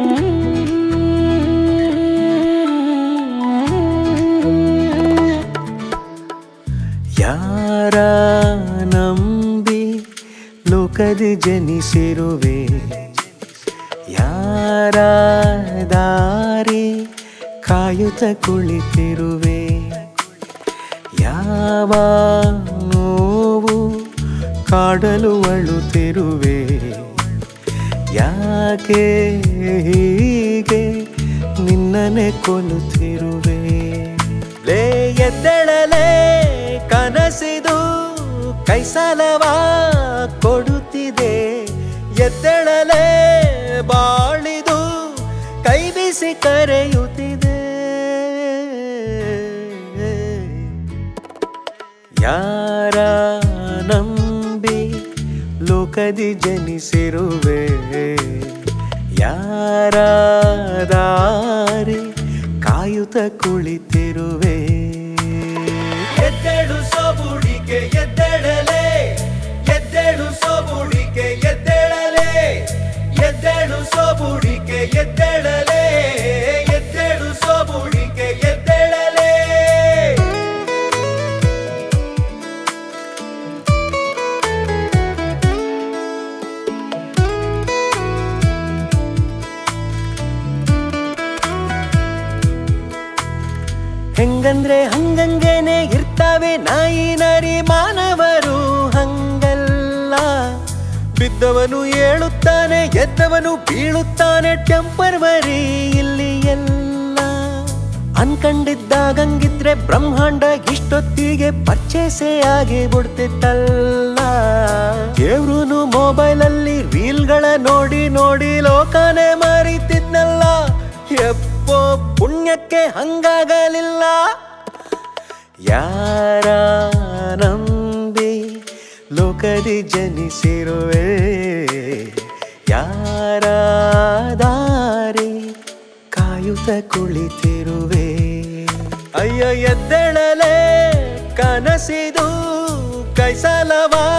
ಯಾರ ನಂಬಿ ಲೋಕದಿ ಜನಿಸಿರುವೆ ಯಾರ ದಾರಿ ಕಾಯುತ್ತ ಕುಳಿತಿರುವೆ ಯಾವ ನೋವು ಕಾಡಲು ಅಳುತ್ತಿರುವೆ ಯಾಕೆ ಹೀಗೆ ನಿನ್ನನೆ ಕೊಲ್ಲುತ್ತಿರುವೆ ಲೇ ಎದ್ದಳಲೇ ಕನಸಿದು ಕೈಸಲವ ಕೊಡುತ್ತಿದೆ ಎದ್ದಳಲೇ ಬಾಳಿದು ಕೈ ಬಿಸಿ ಕರೆಯುತ್ತಿದೆ ಯಾರ ನಂಬಿ ಲೋಕದಿ ಜನಿಸಿರುವೆ ಯಾರ ದಾರಿ ಕಾಯುತ್ತ ಕುಳಿತಿರುವೆ ಎದ್ದೆಡು ಸೋಬುಡಿಕೆ ಎದ್ದೆಡಲೆ ಎದ್ದೆಡು ಸೋಬುಡಿಕೆ ಎದ್ದೆಳಲೆ ಎದ್ದೆಡು ಸೋಬುಡಿಕೆ ಎದ್ದೆಡಲೆ ಎದ್ದೆಡು ಸೋಬುಡಿಕೆ ಎದ್ದೆಳಲೆ ಹೆಂಗಂದ್ರೆ ಹಂಗಂಗೇನೆ ಇರ್ತಾವೆ ನಾಯಿ ನರಿ ಮಾನವರು ಹಂಗಲ್ಲ ಬಿದ್ದವನು ಏಳುತ್ತಾನೆ ಎದ್ದವನು ಬೀಳುತ್ತಾನೆ ಟೆಂಪರ್ವರಿ ಇಲ್ಲಿ ಎಲ್ಲ ಅನ್ಕಂಡಿದ್ದಾಗಂಗಿದ್ರೆ ಬ್ರಹ್ಮಾಂಡ ಇಷ್ಟೊತ್ತಿಗೆ ಪರ್ಚೇಸೇ ಆಗಿ ಬಿಡ್ತಿತ್ತಲ್ಲ ದೇವ್ರುನು ಮೊಬೈಲ್ ಅಲ್ಲಿ ರೀಲ್ಗಳ ನೋಡಿ ನೋಡಿ ಲೋಕನೇ ಮರಿತಿದ್ನಲ್ಲ ಎಪ್ಪೋ ಪುಣ್ಯಕ್ಕೆ ಹಂಗಾಗಲಿಲ್ಲ ಯಾರ ನಂಬಿ ಲೋಕದಿ ಜನಿಸಿರುವೆ ಯಾರ ದಾರಿ ಕಾಯುತ್ತ ಕುಳಿತಿರುವೆ ಅಯ್ಯೋ ಎದ್ದಳಲೆ ಕನಸಿದು ಕೈಸಲವ